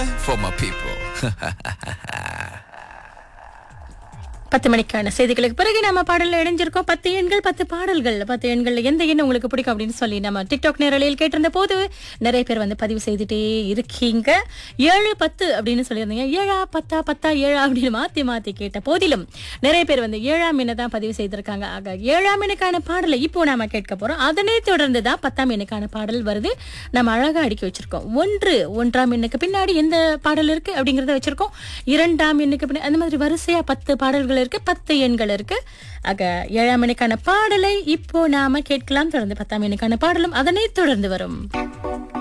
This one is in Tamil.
for my people. பத்து மணிக்கான செய்திகளுக்கு பிறகு நம்ம பாடல்ல இணைஞ்சிருக்கோம் பத்து எண்கள் பத்து பாடல்கள் பத்து எண்கள்ல எந்த எண் உங்களுக்கு பிடிக்கும் அப்படின்னு சொல்லி நம்ம டிக்டாக் நேரலையில் கேட்டிருந்த போது நிறைய பேர் வந்து பதிவு செய்துட்டே இருக்கீங்க ஏழு பத்து அப்படின்னு சொல்லியிருந்தீங்க ஏழா பத்தா பத்தா ஏழா அப்படின்னு மாத்தி மாத்தி கேட்ட போதிலும் நிறைய பேர் வந்து ஏழாம் எண்ணை தான் பதிவு செய்திருக்காங்க ஆக ஏழாம் எண்ணுக்கான பாடலை இப்போ நாம கேட்க போறோம் அதனை தொடர்ந்து தான் பத்தாம் எண்ணுக்கான பாடல் வருது நம்ம அழகா அடுக்கி வச்சிருக்கோம் ஒன்று ஒன்றாம் எண்ணுக்கு பின்னாடி எந்த பாடல் இருக்கு அப்படிங்கறத வச்சிருக்கோம் இரண்டாம் எண்ணுக்கு பின்னாடி அந்த மாதிரி வரிசையா பத்து பாடல்கள் இருக்கு பத்து எண்கள் இருக்கு ஆக ஏழாம் எண்ணுக்கான பாடலை இப்போ நாம கேட்கலாம் தொடர்ந்து பத்தாம் எண்ணுக்கான பாடலும் அதனை தொடர்ந்து வரும்